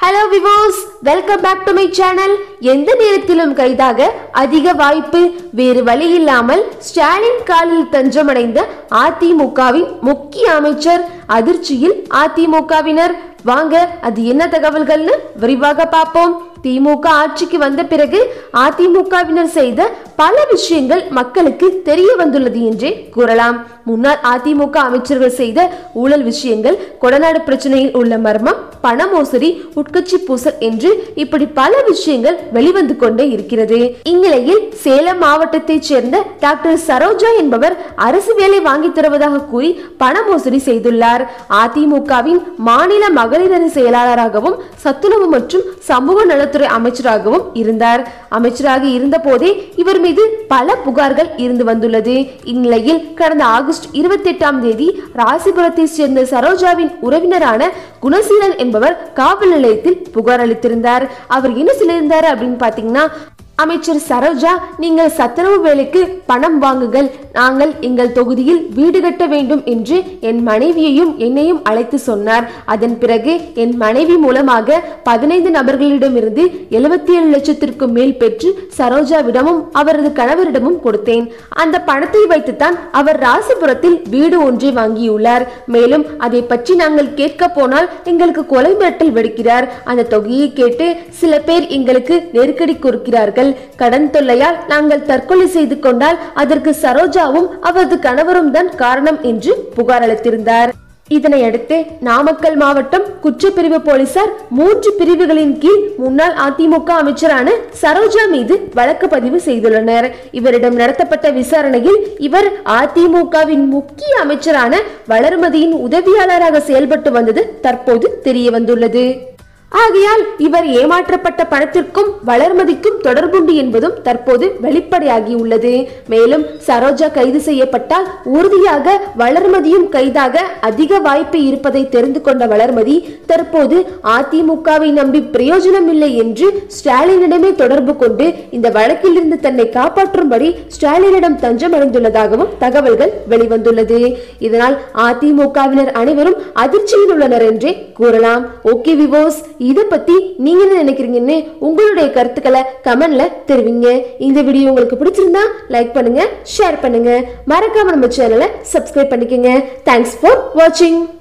hello viewers welcome back to my channel எந்த நேரத்திலும் கைதாக அதிக வாய்ப்பு வேறு வழி இல்லாமல் ஸ்டாலின் காலில் தஞ்சமடைந்த அதிமுகவின் முக்கிய அமைச்சர் அதிர்ச்சியில் அதிமுகவினர் வாங்க அது என்ன தகவல்கள்னு விரிவாக பார்ப்போம் திமுக ஆட்சிக்கு வந்த பிறகு அதிமுகவினர் செய்த பல விஷயங்கள் மக்களுக்கு தெரிய வந்துள்ளது என்றே கூறலாம் முன்னாள் அதிமுக அமைச்சர்கள் செய்த ஊழல் விஷயங்கள் கொடநாடு பிரச்சனையில் உள்ள மர்மம் பண மோசடி உட்கட்சி பூசல் என்று இப்படி பல விஷயங்கள் வெளிவந்து கொண்டே இருக்கிறது இந்நிலையில் சேலம் மாவட்டத்தைச் சேர்ந்த டாக்டர் சரோஜா என்பவர் அரசு வேலை வாங்கி தருவதாக கூறி பண மோசடி செய்துள்ளார் அதிமுகவின் மாநில மகளிர் அணி செயலாளராகவும் சத்துணவு மற்றும் சமூக நலத்துறை அமைச்சராகவும் இருந்தார் அமைச்சராக இருந்த போதே இவர் மீது பல புகார்கள் இருந்து வந்துள்ளது இந்நிலையில் கடந்த ஆகஸ்ட் இருபத்தி எட்டாம் தேதி ராசிபுரத்தை சேர்ந்த சரோஜாவின் உறவினரான குணசீலன் என்பவர் காவல் நிலையத்தில் புகார் அளித்திருந்தார் அவர் என்ன சொல்லியிருந்தார் அப்படின்னு பாத்தீங்கன்னா அமைச்சர் சரோஜா நீங்கள் சத்துணவு வேலைக்கு பணம் வாங்குங்கள் நாங்கள் எங்கள் தொகுதியில் வீடு கட்ட வேண்டும் என்று என் மனைவியையும் என்னையும் அழைத்து சொன்னார் அதன் பிறகு என் மனைவி மூலமாக பதினைந்து நபர்களிடமிருந்து எழுபத்தி ஏழு லட்சத்திற்கும் மேல் பெற்று சரோஜாவிடமும் அவரது கணவரிடமும் கொடுத்தேன் அந்த பணத்தை வைத்துத்தான் அவர் ராசிபுரத்தில் வீடு ஒன்றை வாங்கியுள்ளார் மேலும் அதை பற்றி நாங்கள் கேட்க போனால் எங்களுக்கு கொலை மிரட்டல் வெடிக்கிறார் அந்த தொகையை கேட்டு சில பேர் எங்களுக்கு நெருக்கடி கொடுக்கிறார்கள் கடன் தொல்லையால் நாங்கள் தற்கொலை செய்து கொண்டால் அதற்கு சரோஜாவும் அவரது கணவரும் தான் காரணம் என்று புகார் அளித்திருந்தார் இதனை அடுத்து நாமக்கல் மாவட்டம் குற்றப்பிரிவு போலீசார் மூன்று பிரிவுகளின் கீழ் முன்னாள் அதிமுக அமைச்சரான சரோஜா மீது வழக்கு பதிவு செய்துள்ளனர் இவரிடம் நடத்தப்பட்ட விசாரணையில் இவர் அதிமுகவின் முக்கிய அமைச்சரான வளர்மதியின் உதவியாளராக செயல்பட்டு வந்தது தற்போது தெரிய வந்துள்ளது ஆகையால் இவர் ஏமாற்றப்பட்ட பணத்திற்கும் வளர்மதிக்கும் தொடர்புண்டு என்பதும் தற்போது வெளிப்படையாகி உள்ளது மேலும் சரோஜா கைது செய்யப்பட்டால் உறுதியாக வளர்மதியும் கைதாக அதிக வாய்ப்பு இருப்பதை தெரிந்து கொண்ட வளர்மதி தற்போது அதிமுகவை நம்பி பிரயோஜனம் இல்லை என்று ஸ்டாலினிடமே தொடர்பு கொண்டு இந்த வழக்கிலிருந்து தன்னை காப்பாற்றும்படி ஸ்டாலினிடம் தஞ்சம் அடைந்துள்ளதாகவும் தகவல்கள் வெளிவந்துள்ளது இதனால் அதிமுகவினர் அனைவரும் அதிர்ச்சியில் உள்ளனர் என்றே கூறலாம் ஓகே விவோஸ் இதை பத்தி நீங்க என்ன நினைக்கிறீங்கன்னு உங்களுடைய கருத்துக்களை கமெண்ட்ல தெரிவிங்க இந்த வீடியோ உங்களுக்கு பிடிச்சிருந்தா லைக் பண்ணுங்க ஷேர் பண்ணுங்க மறக்காம நம்ம சேனலை சப்ஸ்கிரைப் பண்ணிக்கோங்க தேங்க்ஸ் ஃபார் வாட்சிங்